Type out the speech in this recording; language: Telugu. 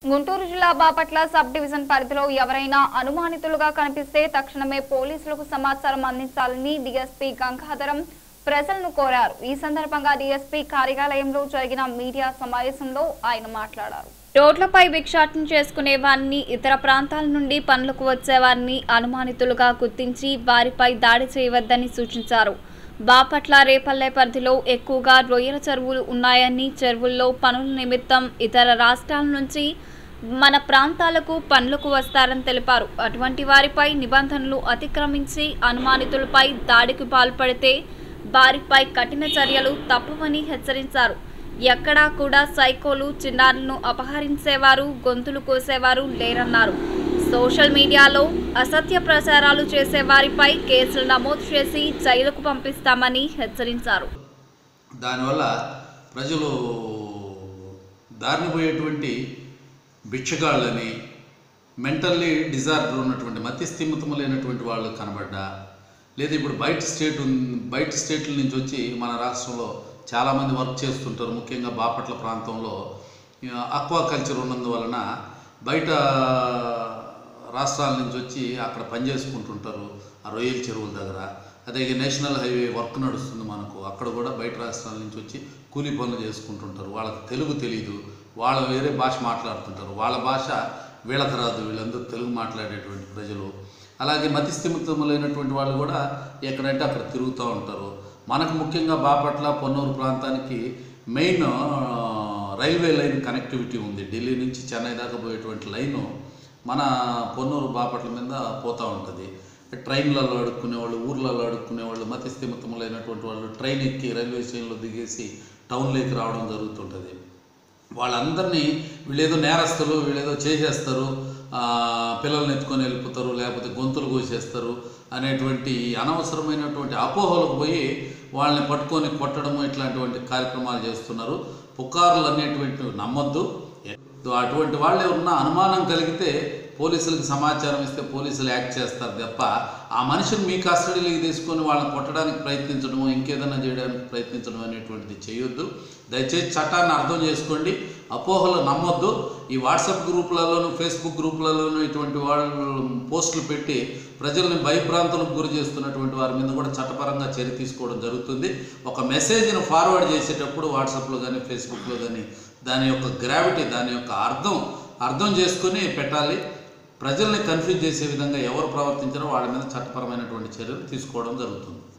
గుంటూరు జిల్లా బాపట్ల సబ్ డివిజన్ పరిధిలో ఎవరైనా అనుమానితులుగా కనిపిస్తే తక్షణమే పోలీసులకు సమాచారం అందించాలని డీఎస్పీ గంగాధరం ప్రజలను కోరారు ఈ సందర్భంగా డీఎస్పీ కార్యాలయంలో జరిగిన మీడియా సమావేశంలో ఆయన మాట్లాడారు రోడ్లపై భిక్షాటన చేసుకునే వారిని ఇతర ప్రాంతాల నుండి పనులకు వచ్చే వారిని అనుమానితులుగా గుర్తించి వారిపై దాడి చేయవద్దని సూచించారు బాపట్ల రేపల్లె పరిధిలో ఎక్కువగా రొయ్యల చెరువులు ఉన్నాయని చెరువుల్లో పనుల నిమిత్తం ఇతర రాష్ట్రాల నుంచి మన ప్రాంతాలకు పనులకు వస్తారని తెలిపారు అటువంటి వారిపై నిబంధనలు అతిక్రమించి అనుమానితులపై దాడికి పాల్పడితే వారిపై కఠిన చర్యలు తప్పవని హెచ్చరించారు ఎక్కడా కూడా సైకోలు చిన్నారులను అపహరించేవారు గొంతులు కోసేవారు లేరన్నారు సోషల్ మీడియాలో అసత్య ప్రచారాలు చేసే వారిపై కేసులు నమోదు చేసి జైలుకు పంపిస్తామని హెచ్చరించారు దానివల్ల ప్రజలు దారిని పోయేటువంటి భిక్షగాళ్ళని మెంటల్లీ డిజార్డర్ ఉన్నటువంటి మతి స్థిమితము లేనటువంటి వాళ్ళు కనబడ్డా లేదా ఇప్పుడు బయట స్టేట్ ఉన్- బయట స్టేట్ల నుంచి వచ్చి మన రాష్ట్రంలో చాలామంది వర్క్ చేస్తుంటారు ముఖ్యంగా బాపట్ల ప్రాంతంలో అక్వా కల్చర్ ఉన్నందువలన బయట రాష్ట్రాల నుంచి వచ్చి అక్కడ పని చేసుకుంటుంటారు ఆ రొయ్యల చెరువుల దగ్గర అదే ఈ నేషనల్ హైవే వర్క్ నడుస్తుంది మనకు అక్కడ కూడా బయట రాష్ట్రాల నుంచి వచ్చి కూలీ పనులు చేసుకుంటుంటారు వాళ్ళకి తెలుగు తెలియదు వాళ్ళ వేరే భాష మాట్లాడుతుంటారు వాళ్ళ భాష వీళ్ళకి రాదు వీళ్ళందరూ తెలుగు మాట్లాడేటువంటి ప్రజలు అలాగే మతి స్థిమితములైనటువంటి వాళ్ళు కూడా ఎక్కడంటే అక్కడ తిరుగుతూ ఉంటారు మనకు ముఖ్యంగా బాపట్ల పొన్నూరు ప్రాంతానికి మెయిన్ రైల్వే లైన్ కనెక్టివిటీ ఉంది ఢిల్లీ నుంచి చెన్నై దాకా పోయేటువంటి లైను మన పొన్నూరు బాపట్ల మీద పోతూ ఉంటుంది ట్రైన్లలో అడుక్కునే వాళ్ళు ఊర్లలో అడుక్కునే వాళ్ళు మతి స్థిమితములైనటువంటి వాళ్ళు ట్రైన్ ఎక్కి రైల్వే స్టేషన్లో దిగేసి టౌన్లోకి రావడం జరుగుతుంటుంది వాళ్ళందరినీ వీళ్ళేదో నేరస్తులు వీళ్ళేదో చేసేస్తారు ఆ, పిల్లల్ని ఎత్తుకొని వెళ్ళిపోతారు లేకపోతే గొంతులు కోసేస్తారు అనేటువంటి అనవసరమైనటువంటి అపోహలకు పోయి వాళ్ళని పట్టుకొని కొట్టడము ఇట్లాంటివంటి కార్యక్రమాలు చేస్తున్నారు పుకార్లు అనేటువంటివి నమ్మొద్దు అటువంటి వాళ్ళు ఎవరన్నా అనుమానం కలిగితే పోలీసులకు సమాచారం ఇస్తే పోలీసులు యాక్ట్ చేస్తారు తప్ప ఆ మనిషిని మీ కస్టడీలోకి తీసుకొని వాళ్ళని కొట్టడానికి ప్రయత్నించడము ఇంకేదైనా చేయడానికి ప్రయత్నించడం అనేటువంటిది చేయొద్దు దయచేసి చట్టాన్ని అర్థం చేసుకోండి అపోహలు నమ్మొద్దు ఈ వాట్సాప్ గ్రూపులలోను ఫేస్బుక్ గ్రూపులలోను ఇటువంటి వాళ్ళు పోస్టులు పెట్టి ప్రజల్ని భయభ్రాంతులకు గురి చేస్తున్నటువంటి వారి మీద కూడా చట్టపరంగా చర్య తీసుకోవడం జరుగుతుంది ఒక మెసేజ్ని ఫార్వర్డ్ చేసేటప్పుడు వాట్సాప్లో కానీ ఫేస్బుక్లో కానీ దాని యొక్క గ్రావిటీ దాని యొక్క అర్థం అర్థం చేసుకొని పెట్టాలి ప్రజల్ని కన్ఫ్యూజ్ చేసే విధంగా ఎవరు ప్రవర్తించారో వాళ్ళ మీద చట్టపరమైనటువంటి చర్యలు తీసుకోవడం జరుగుతుంది